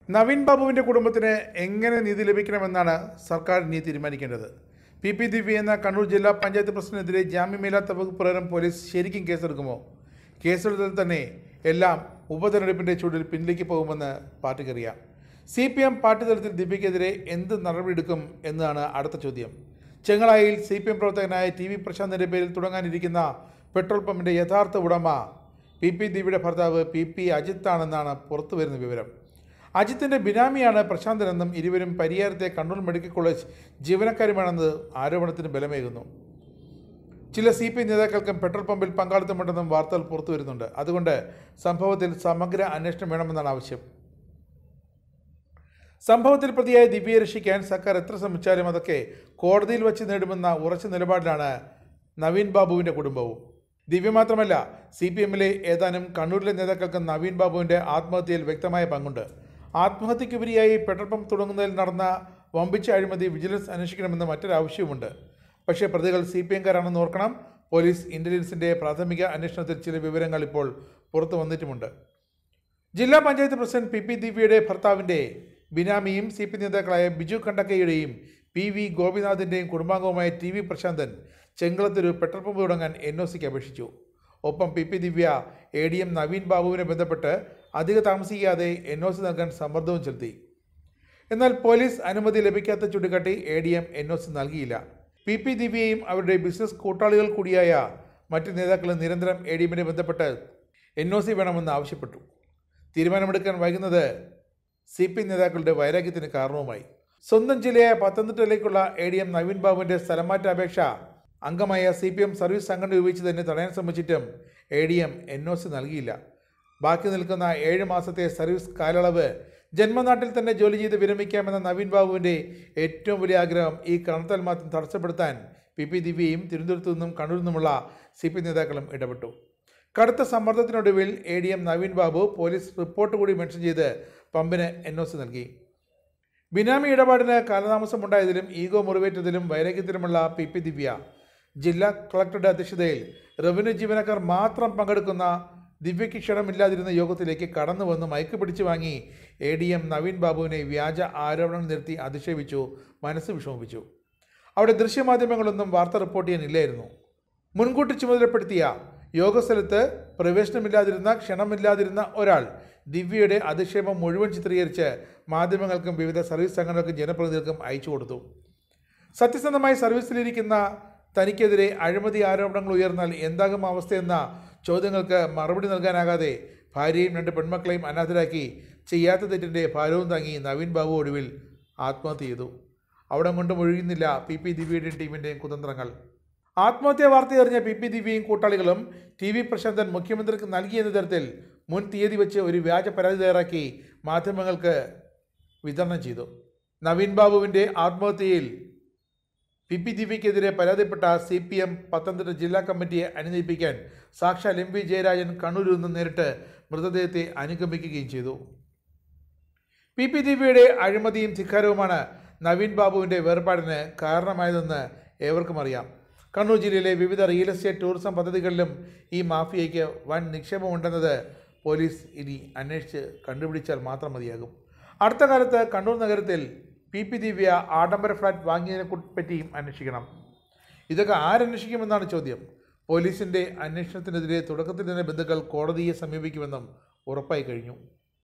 നവീൻ ബാബുവിൻ്റെ കുടുംബത്തിന് എങ്ങനെ നീതി ലഭിക്കണമെന്നാണ് സർക്കാർ ഇനി തീരുമാനിക്കേണ്ടത് പി പി ദിവ്യ എന്ന കണ്ണൂർ ജില്ലാ പഞ്ചായത്ത് പ്രസിഡന്റിനെതിരെ ജാമ്യമില്ലാത്ത വകുപ്പ് പ്രകാരം പോലീസ് ശരിക്കും കേസെടുക്കുമോ കേസെടുത്താൽ തന്നെ എല്ലാം ഉപതെരഞ്ഞെടുപ്പിൻ്റെ ചൂടിൽ പിന്നിലേക്ക് പോകുമെന്ന് പാർട്ടിക്കറിയാം സി പി എം പാർട്ടി തലത്തിൽ ദിവ്യക്കെതിരെ എന്ത് നടപടിയെടുക്കും എന്നതാണ് അടുത്ത ചോദ്യം ചെങ്ങളായിൽ സി പി എം പ്രവർത്തകനായ ടി വി പ്രശാന്തിൻ്റെ പേരിൽ തുടങ്ങാനിരിക്കുന്ന പെട്രോൾ പമ്പിൻ്റെ യഥാർത്ഥ ഉടമ പി പി ദിവ്യയുടെ ഭർത്താവ് പി പി അജിത്താണെന്നാണ് പുറത്തു വരുന്ന വിവരം അജിത്തിൻ്റെ ബിനാമിയാണ് പ്രശാന്തനെന്നും ഇരുവരും പരിയാരത്തെ കണ്ണൂർ മെഡിക്കൽ കോളേജ് ജീവനക്കാരുമാണെന്ന് ആരോപണത്തിന് ബലമേകുന്നു ചില സി പി നേതാക്കൾക്കും പെട്രോൾ പമ്പിൽ പങ്കാളിത്തമുണ്ടെന്നും വാർത്തകൾ പുറത്തു വരുന്നുണ്ട് അതുകൊണ്ട് സംഭവത്തിൽ സമഗ്ര അന്വേഷണം വേണമെന്നാണ് ആവശ്യം സംഭവത്തിൽ പ്രതിയായ ദിവ്യയെ രക്ഷിക്കാൻ സർക്കാർ എത്ര ശ്രമിച്ചാലും അതൊക്കെ കോടതിയിൽ വച്ച് നേടുമെന്ന ഉറച്ച നിലപാടിലാണ് നവീൻ ബാബുവിൻ്റെ കുടുംബവും ദിവ്യ മാത്രമല്ല സി പി എമ്മിലെ ഏതാനും കണ്ണൂരിലെ നേതാക്കൾക്ക് നവീൻ ബാബുവിൻ്റെ ആത്മഹത്യയിൽ വ്യക്തമായ പങ്കുണ്ട് ആത്മഹത്യക്കുപരിയായി പെട്രോൾ പമ്പ് തുടങ്ങുന്നതിൽ നടന്ന വമ്പിച്ച അഴിമതി വിജിലൻസ് അന്വേഷിക്കണമെന്ന് മറ്റൊരാവശ്യവുമുണ്ട് പക്ഷേ പ്രതികൾ സി പി എംകാരാണെന്ന് ഓർക്കണം പോലീസ് ഇന്റലിജൻസിൻ്റെ പ്രാഥമിക അന്വേഷണത്തിൽ ചില വിവരങ്ങൾ ഇപ്പോൾ പുറത്തു വന്നിട്ടുമുണ്ട് ജില്ലാ പഞ്ചായത്ത് പ്രസിഡന്റ് പി പി ദിവ്യയുടെ ഭർത്താവിൻ്റെ ബിനാമിയും സി പി നേതാക്കളായ ബിജു കണ്ടക്കയുടെയും പി വി ഗോപിനാഥിൻ്റെയും കുടുംബാംഗവുമായ ടി വി പ്രശാന്തൻ ചെങ്കളത്തൊരു പെട്രോൾ പമ്പ് തുടങ്ങാൻ എൻ ഒ സിക്ക് അപേക്ഷിച്ചു ഒപ്പം P P Divya A D M Naveen ബാബുവിനെ ബന്ധപ്പെട്ട് അധിക താമസിക്കാതെ എൻ ഒ സി നൽകാൻ സമ്മർദ്ദവും ചെലുത്തി എന്നാൽ പോലീസ് അനുമതി ലഭിക്കാത്ത ചൂണ്ടിക്കാട്ടി A D M N O C നൽകിയില്ല പി പി ദിവ്യയും അവരുടെ ബിസിനസ് കൂട്ടാളികൾ കൂടിയായ മറ്റ് നേതാക്കളും നിരന്തരം എ ഡി എമ്മിനെ ബന്ധപ്പെട്ട് എൻ ഒ സി വേണമെന്ന് ആവശ്യപ്പെട്ടു തീരുമാനമെടുക്കാൻ വൈകുന്നത് സി പി നേതാക്കളുടെ വൈരാഗ്യത്തിന് കാരണവുമായി സ്വന്തം ജില്ലയായ പത്തനംതിട്ടയിലേക്കുള്ള എ ഡി എം നവീൻ ബാബുവിൻ്റെ സ്ഥലമാറ്റ അപേക്ഷ അംഗമായ സി പി എം സർവീസ് സംഘടന ഉപയോഗിച്ച് തന്നെ തടയാൻ ശ്രമിച്ചിട്ടും A D M N O C നൽകിയില്ല ബാക്കി നിൽക്കുന്ന ഏഴ് മാസത്തെ സർവീസ് കാലയളവ് ജന്മനാട്ടിൽ തന്നെ ജോലി ചെയ്ത് വിരമിക്കാമെന്ന നവീൻ ബാബുവിൻ്റെ ഏറ്റവും വലിയ ആഗ്രഹം ഈ കണത്തൽ മാറ്റം തടസ്സപ്പെടുത്താൻ പി പി ദിവ്യയും തിരുവനന്തപുരത്തു നിന്നും കണ്ണൂരിൽ നിന്നുമുള്ള സി പി നേതാക്കളും ഇടപെട്ടു കടുത്ത സമ്മർദ്ദത്തിനൊടുവിൽ A D M Naveen Babu police report കൂടി മെൻഷൻ ചെയ്ത് പമ്പിന് എൻ ഒ സി നൽകി ബിനാമി ഇടപാടിന് കാലതാമസമുണ്ടായതിലും ഈഗോ മുറിവേറ്റതിലും വൈരാഗ്യത്തിലുമുള്ള പി പി ദിവ്യ ജില്ലാ കളക്ടറുടെ അധ്യക്ഷതയിൽ റവന്യൂ ജീവനക്കാർ മാത്രം പങ്കെടുക്കുന്ന ദിവ്യയ്ക്ക് ക്ഷണമില്ലാതിരുന്ന യോഗത്തിലേക്ക് കടന്നു വന്ന് മയക്ക് പിടിച്ചു വാങ്ങി എ ഡി എം നവീൻ ബാബുവിനെ വ്യാജ ആരോപണം നിർത്തി അധിക്ഷേപിച്ചു മനസ്സ് വിഷമിപ്പിച്ചു അവിടെ ദൃശ്യമാധ്യമങ്ങളൊന്നും വാർത്ത റിപ്പോർട്ട് ചെയ്യാനില്ലായിരുന്നു മുൻകൂട്ടി ചുമതലപ്പെടുത്തിയ യോഗസ്ഥലത്ത് പ്രവേശനമില്ലാതിരുന്ന ക്ഷണമില്ലാതിരുന്ന ഒരാൾ ദിവ്യയുടെ അധിക്ഷേപം മുഴുവൻ ചിത്രീകരിച്ച് മാധ്യമങ്ങൾക്കും വിവിധ സർവീസ് സംഘടനകൾക്കും ജനപ്രതിനിധികൾക്കും അയച്ചു കൊടുത്തു സത്യസന്ധമായി സർവീസിലിരിക്കുന്ന തനിക്കെതിരെ അഴിമതി ആരോപണങ്ങൾ ഉയർന്നാൽ എന്താകും അവസ്ഥയെന്ന ചോദ്യങ്ങൾക്ക് മറുപടി നൽകാനാകാതെ ഭാര്യയും രണ്ട് പെൺമക്കളെയും അനാഥരാക്കി ചെയ്യാത്ത തെറ്റിൻ്റെ ഭാരവും താങ്ങി നവീൻ ബാബു ഒടുവിൽ ആത്മഹത്യ ചെയ്തു അവിടെ കൊണ്ട് മുഴുകുന്നില്ല പി പി ദിവ്യയുടെയും ടീമിൻ്റെയും കുതന്ത്രങ്ങൾ ആത്മഹത്യാ വാർത്ത അറിഞ്ഞ പി പി ദിവ്യയും കൂട്ടാളികളും ടി വി പ്രശാന്തൻ മുഖ്യമന്ത്രിക്ക് നൽകിയെന്ന തരത്തിൽ മുൻ തീയതി വെച്ച് ഒരു വ്യാജ പരാതി തയ്യാറാക്കി മാധ്യമങ്ങൾക്ക് വിതരണം ചെയ്തു നവീൻ ബാബുവിൻ്റെ ആത്മഹത്യയിൽ പി പി ദിവ്യക്കെതിരെ പരാതിപ്പെട്ട സി പി എം പത്തനംതിട്ട ജില്ലാ കമ്മിറ്റിയെ അനുനയിപ്പിക്കാൻ സാക്ഷാൽ എം വി ജയരാജൻ കണ്ണൂരിൽ നിന്ന് നേരിട്ട് മൃതദേഹത്തെ അനുഗമിക്കുകയും ചെയ്തു പി പി ദിവ്യയുടെ അഴിമതിയും ധിക്കാരവുമാണ് നവീൻ ബാബുവിൻ്റെ വേർപാടിന് കാരണമായതെന്ന് ഏവർക്കും അറിയാം കണ്ണൂർ ജില്ലയിലെ വിവിധ റിയൽ എസ്റ്റേറ്റ് ടൂറിസം പദ്ധതികളിലും ഈ മാഫിയയ്ക്ക് വൻ നിക്ഷേപമുണ്ടെന്നത് പോലീസ് ഇനി അന്വേഷിച്ച് കണ്ടുപിടിച്ചാൽ മാത്രം മതിയാകും അടുത്ത കാലത്ത് കണ്ണൂർ നഗരത്തിൽ പി പി ദിവ്യ ആഡംബര ഫ്ലാറ്റ് വാങ്ങിയതിനെ പറ്റിയും അന്വേഷിക്കണം ഇതൊക്കെ ആരന്വേഷിക്കുമെന്നാണ് ചോദ്യം പോലീസിൻ്റെ അന്വേഷണത്തിനെതിരെ തുടക്കത്തിൽ തന്നെ ബന്ധുക്കൾ കോടതിയെ സമീപിക്കുമെന്നും ഉറപ്പായി കഴിഞ്ഞു